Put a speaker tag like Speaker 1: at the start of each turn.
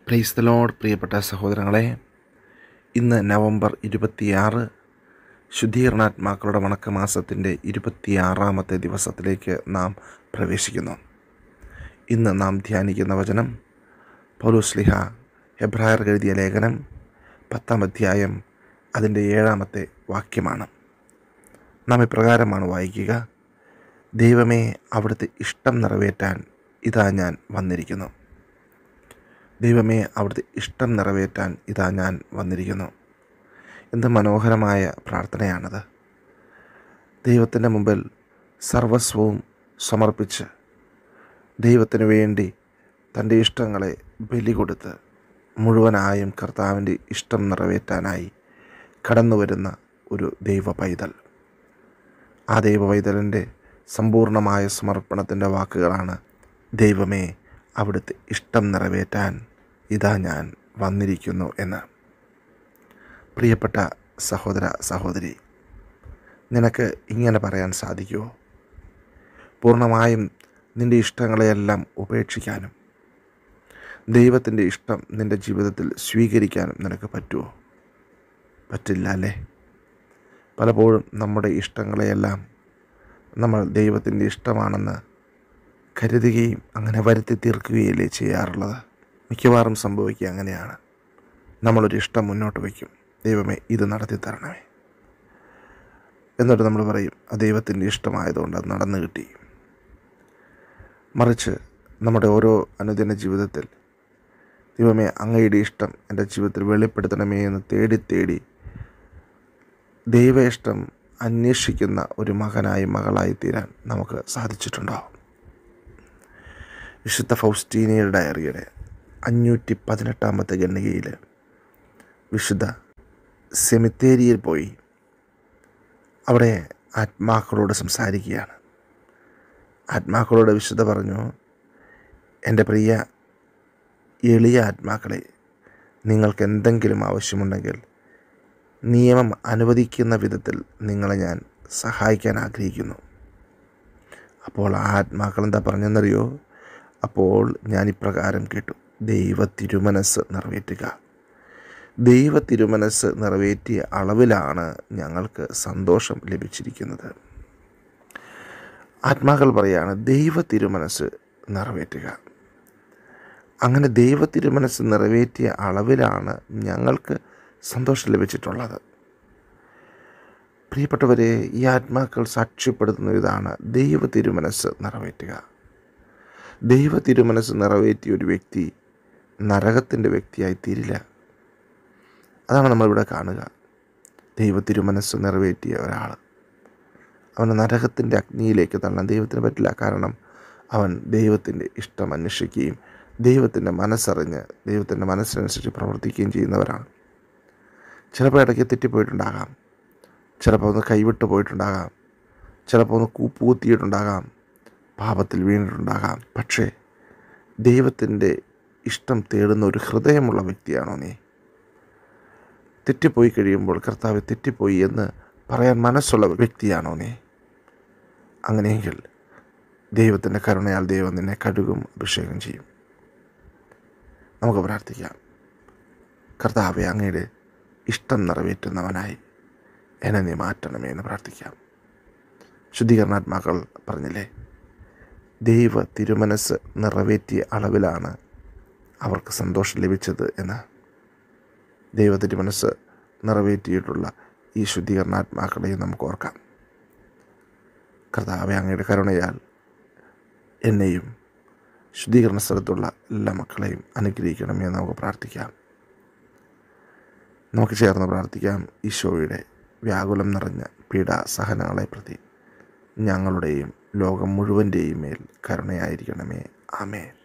Speaker 1: praise the load പ്രിയപ്പെട്ട സഹോദരങ്ങളെ ഇന്ന് നവംബർ ഇരുപത്തിയാറ് ശുദ്ധീകരണാത്മാക്കളുടെ വണക്കമാസത്തിൻ്റെ ഇരുപത്തിയാറാമത്തെ ദിവസത്തിലേക്ക് നാം പ്രവേശിക്കുന്നു ഇന്ന് നാം ധ്യാനിക്കുന്ന വചനം പൗലുസ്ലിഹ ഹെബ്രായർ എഴുതിയ ലേഖനം പത്താം അധ്യായം അതിൻ്റെ ഏഴാമത്തെ വാക്യമാണ് നാം ഇപ്രകാരമാണ് വായിക്കുക ദൈവമേ അവിടുത്തെ ഇഷ്ടം നിറവേറ്റാൻ ഇതാ ഞാൻ വന്നിരിക്കുന്നു ദൈവമേ അവിടുത്തെ ഇഷ്ടം നിറവേറ്റാൻ ഇതാ ഞാൻ വന്നിരിക്കുന്നു എന്ത് മനോഹരമായ പ്രാർത്ഥനയാണത് ദൈവത്തിൻ്റെ മുമ്പിൽ സർവസ്വവും സമർപ്പിച്ച് ദൈവത്തിന് വേണ്ടി തൻ്റെ ഇഷ്ടങ്ങളെ ബലി കൊടുത്ത് മുഴുവനായും കർത്താവിൻ്റെ ഇഷ്ടം നിറവേറ്റാനായി കടന്നു വരുന്ന ഒരു ദൈവ പൈതൽ ആ ദൈവ പൈതലിൻ്റെ സമ്പൂർണമായ സമർപ്പണത്തിൻ്റെ വാക്കുകളാണ് ദൈവമേ അവിടുത്തെ ഇഷ്ടം നിറവേറ്റാൻ ഇതാ ഞാൻ വന്നിരിക്കുന്നു എന്ന് പ്രിയപ്പെട്ട സഹോദര സഹോദരി നിനക്ക് ഇങ്ങനെ പറയാൻ സാധിക്കുമോ പൂർണ്ണമായും നിൻ്റെ ഇഷ്ടങ്ങളെയെല്ലാം ഉപേക്ഷിക്കാനും ദൈവത്തിൻ്റെ ഇഷ്ടം നിൻ്റെ ജീവിതത്തിൽ സ്വീകരിക്കാനും നിനക്ക് പറ്റുമോ പറ്റില്ല അല്ലേ പലപ്പോഴും നമ്മുടെ ഇഷ്ടങ്ങളെയെല്ലാം നമ്മൾ ദൈവത്തിൻ്റെ ഇഷ്ടമാണെന്ന് കരുതുകയും അങ്ങനെ വരുത്തി തീർക്കുകയല്ലേ ചെയ്യാറുള്ളത് മിക്കവാറും സംഭവിക്കുക അങ്ങനെയാണ് നമ്മളൊരു ഇഷ്ടം മുന്നോട്ട് വയ്ക്കും ദൈവമേ ഇത് നടത്തി തരണമേ എന്നിട്ട് നമ്മൾ പറയും അത് ദൈവത്തിൻ്റെ ഇഷ്ടമായതുകൊണ്ട് അത് നടന്നു കിട്ടി മറിച്ച് നമ്മുടെ ഓരോ അനുദിന ജീവിതത്തിൽ ദൈവമേ അങ്ങയുടെ ഇഷ്ടം എൻ്റെ ജീവിതത്തിൽ വെളിപ്പെടുത്തണമേ എന്ന് തേടി തേടി ദൈവ ഇഷ്ടം അന്വേഷിക്കുന്ന ഒരു മകനായി മകളായി തീരാൻ നമുക്ക് സാധിച്ചിട്ടുണ്ടാവും വിശുദ്ധ ഫൗസ്റ്റീനിയർ ഡയറിയുടെ അഞ്ഞൂറ്റി പതിനെട്ടാമത്തെ ഖണ്ഡികയിൽ വിശുദ്ധ സെമിത്തേരിയിൽ പോയി അവിടെ ആത്മാക്കളോട് സംസാരിക്കുകയാണ് ആത്മാക്കളോട് വിശുദ്ധ പറഞ്ഞു എൻ്റെ പ്രിയ എളിയ ആത്മാക്കളെ നിങ്ങൾക്ക് എന്തെങ്കിലും ആവശ്യമുണ്ടെങ്കിൽ നിയമം അനുവദിക്കുന്ന വിധത്തിൽ നിങ്ങളെ ഞാൻ സഹായിക്കാൻ ആഗ്രഹിക്കുന്നു അപ്പോൾ ആ ആത്മാക്കൾ എന്താ പറഞ്ഞെന്നറിയോ അപ്പോൾ ഞാൻ ഇപ്രകാരം കേട്ടു ദൈവ തിരുമനസ് നിറവേറ്റുക ദൈവ തിരുമനസ് നിറവേറ്റിയ അളവിലാണ് ഞങ്ങൾക്ക് സന്തോഷം ലഭിച്ചിരിക്കുന്നത് ആത്മാക്കൾ പറയാണ് ദൈവ തിരുമനസ് നിറവേറ്റുക അങ്ങനെ ദൈവ തിരുമനസ് നിറവേറ്റിയ അളവിലാണ് ഞങ്ങൾക്ക് സന്തോഷം ലഭിച്ചിട്ടുള്ളത് പ്രിയപ്പെട്ടവരെ ഈ ആത്മാക്കൾ സാക്ഷ്യപ്പെടുത്തുന്ന ഇതാണ് ദൈവ തിരുമനസ് നിറവേറ്റുക ദൈവ തിരുമനസ് നിറവേറ്റിയ ഒരു വ്യക്തി നരകത്തിൻ്റെ വ്യക്തിയായി തീരില്ല അതാണ് നമ്മളിവിടെ കാണുക ദൈവ തിരുമനസ് നിറവേറ്റിയ ഒരാൾ അവന് നരകത്തിൻ്റെ അഗ്നിയിലേക്ക് തള്ളാൻ ദൈവത്തിന് പറ്റില്ല കാരണം അവൻ ദൈവത്തിൻ്റെ ഇഷ്ടം അന്വേഷിക്കുകയും ദൈവത്തിൻ്റെ മനസ്സറിഞ്ഞ് ദൈവത്തിൻ്റെ മനസ്സിനനുസരിച്ച് പ്രവർത്തിക്കുകയും ചെയ്യുന്നവരാണ് ചിലപ്പോൾ ഇടയ്ക്ക് തെറ്റിപ്പോയിട്ടുണ്ടാകാം ചിലപ്പോൾ ഒന്ന് കൈവിട്ട് പോയിട്ടുണ്ടാകാം ചിലപ്പോൾ ഒന്ന് കൂപ്പുകുത്തിയിട്ടുണ്ടാകാം പാപത്തിൽ വീണിട്ടുണ്ടാകാം പക്ഷേ ദൈവത്തിൻ്റെ ഇഷ്ടം തേടുന്ന ഒരു ഹൃദയമുള്ള വ്യക്തിയാണോ നീ തെറ്റിപ്പോയി കഴിയുമ്പോൾ കർത്താവ് തെറ്റിപ്പോയി എന്ന് പറയാൻ മനസ്സുള്ള വ്യക്തിയാണോ നീ അങ്ങനെയെങ്കിൽ ദൈവത്തിൻ്റെ കരുണയാൽ ദൈവം നിന്നെ കഴുകും അഭിഷേകം ചെയ്യും നമുക്ക് പ്രാർത്ഥിക്കാം കർത്താവെ അങ്ങയുടെ ഇഷ്ടം നിറവേറ്റുന്നവനായി എന്നെ നീ മാറ്റണമേ എന്ന് പ്രാർത്ഥിക്കാം ശുദ്ധീകരണാത്മാക്കൾ പറഞ്ഞില്ലേ ദൈവ തിരുമനസ് നിറവേറ്റിയ അളവിലാണ് അവർക്ക് സന്തോഷം ലഭിച്ചത് എന്ന് ദൈവ തിരുമനസ് നിറവേറ്റിയിട്ടുള്ള ഈ ശുദ്ധീകരണാത്മാക്കളെയും നമുക്ക് ഓർക്കാം കർത്താവെ അങ്ങയുടെ കരുണയാൽ എന്നെയും ശുദ്ധീകരണ സ്ഥലത്തുള്ള എല്ലാ മക്കളെയും അനുഗ്രഹിക്കണമേ എന്ന് നമുക്ക് പ്രാർത്ഥിക്കാം നമുക്ക് ചേർന്ന് പ്രാർത്ഥിക്കാം ഈശോയുടെ വ്യാകുലം നിറഞ്ഞ പീഡാസഹനങ്ങളെ പ്രതി ഞങ്ങളുടെയും ലോകം മുഴുവൻ്റെയും മേൽ കരുണയായിരിക്കണമേ ആമേൻ